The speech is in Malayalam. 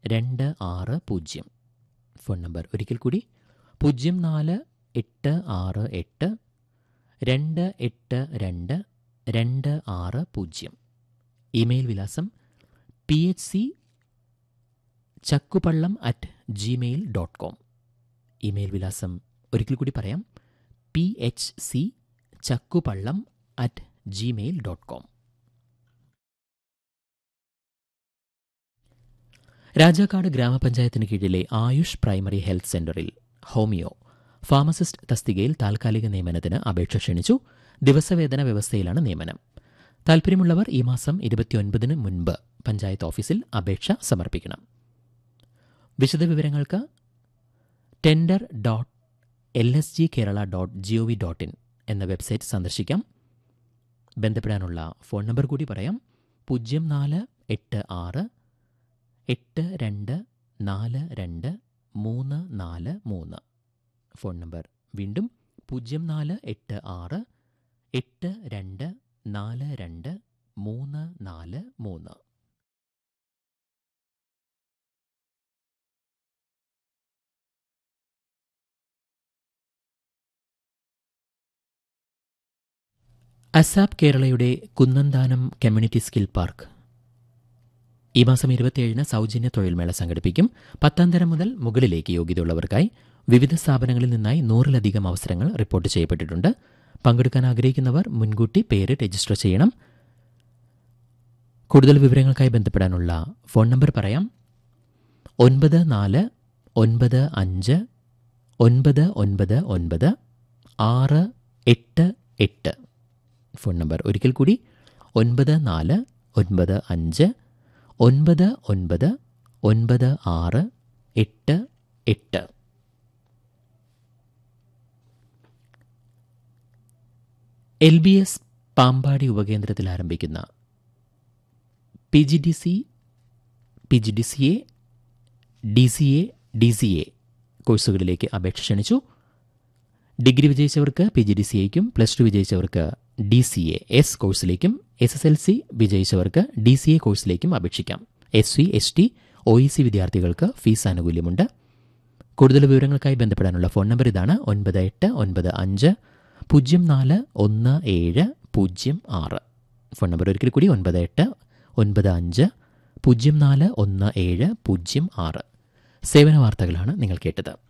രണ്ട് ആറ് പൂജ്യം ഫോൺ നമ്പർ ഒരിക്കൽ കൂടി പൂജ്യം നാല് എട്ട് ആറ് എട്ട് രണ്ട് എട്ട് രണ്ട് രണ്ട് ആറ് പൂജ്യം ഇമെയിൽ വിലാസം P H C Chakkupallam at gmail dot com email വിലാസം ഒരിക്കൽ കൂടി പറയാം P H C Chakkupallam at gmail dot com Rajakkad ഗ്രാമപഞ്ചായത്തിന് കീഴിലെ ആയുഷ് പ്രൈമറി ഹെൽത്ത് സെന്ററിൽ ഹോമിയോ ഫാർമസിസ്റ്റ് തസ്തികയിൽ താൽക്കാലിക നിയമനത്തിന് അപേക്ഷ ക്ഷണിച്ചു ദിവസവേതന വ്യവസ്ഥയിലാണ് നിയമനം താൽപ്പര്യമുള്ളവർ ഈ മാസം ഇരുപത്തിയൊൻപതിന് മുൻപ് പഞ്ചായത്ത് ഓഫീസിൽ അപേക്ഷ സമർപ്പിക്കണം വിശദവിവരങ്ങൾക്ക് tender dot L S G Kerala dot G O V dot in എന്ന വെബ്സൈറ്റ് സന്ദർശിക്കാം ബന്ധപ്പെടാനുള്ള ഫോൺ നമ്പർ കൂടി പറയാം പൂജ്യം നാല് എട്ട് ആറ് എട്ട് രണ്ട് നാല് രണ്ട് മൂന്ന് നാല് മൂന്ന് ഫോൺ നമ്പർ വീണ്ടും പൂജ്യം നാല് എട്ട് ആറ് എട്ട് രണ്ട് നാല് രണ്ട് മൂന്ന് നാല് മൂന്ന് അസാപ് കേരളയുടെ കുന്നന്താനം കമ്മ്യൂണിറ്റി സ്കിൽ പാർക്ക് ഈ മാസം ഇരുപത്തിയേഴിന് സൗജന്യ തൊഴിൽമേള സംഘടിപ്പിക്കും പത്താം തരം മുതൽ മുകളിലേക്ക് യോഗ്യതയുള്ളവർക്കായി വിവിധ സ്ഥാപനങ്ങളിൽ നിന്നായി നൂറിലധികം അവസരങ്ങൾ റിപ്പോർട്ട് ചെയ്യപ്പെട്ടിട്ടുണ്ട് പങ്കെടുക്കാൻ ആഗ്രഹിക്കുന്നവർ മുൻകൂട്ടി പേര് രജിസ്റ്റർ ചെയ്യണം കൂടുതൽ വിവരങ്ങൾക്കായി ബന്ധപ്പെടാനുള്ള ഫോൺ നമ്പർ പറയാം ഒൻപത് നാല് ഒൻപത് അഞ്ച് ഒൻപത് ഒൻപത് ഒൻപത് ആറ് എട്ട് എട്ട് ഫോൺ നമ്പർ ഒരിക്കൽ കൂടി ഒൻപത് നാല് ഒൻപത് അഞ്ച് ഒൻപത് ഒൻപത് ഒൻപത് ആറ് എട്ട് എട്ട് എൽ ബി എസ് പാമ്പാടി ഉപകേന്ദ്രത്തിൽ ആരംഭിക്കുന്ന P G D C P G D C A D C A D C A കോഴ്സുകളിലേക്ക് അപേക്ഷ ക്ഷണിച്ചു ഡിഗ്രി വിജയിച്ചവർക്ക് പി ജി ഡി സി എക്കും പ്ലസ് ടു വിജയിച്ചവർക്ക് ഡി സി എ എസ് കോഴ്സിലേക്കും എസ് എസ് എൽ സി വിജയിച്ചവർക്ക് ഡി സി എ കോഴ്സിലേക്കും അപേക്ഷിക്കാം S C S T O E C വിദ്യാർത്ഥികൾക്ക് ഫീസ് ആനുകൂല്യമുണ്ട് കൂടുതൽ വിവരങ്ങൾക്കായി ബന്ധപ്പെടാനുള്ള ഫോൺ നമ്പർ ഇതാണ് ഒൻപത് എട്ട് ഒൻപത് അഞ്ച് പൂജ്യം നാല് ഒന്ന് ഏഴ് പൂജ്യം ആറ് ഫോൺ നമ്പർ ഒരിക്കൽ കൂടി ഒൻപത് എട്ട് ഒൻപത് അഞ്ച് പൂജ്യം നാല് ഒന്ന് ഏഴ് പൂജ്യം ആറ് സേവന വാർത്തകളാണ് നിങ്ങൾ കേട്ടത്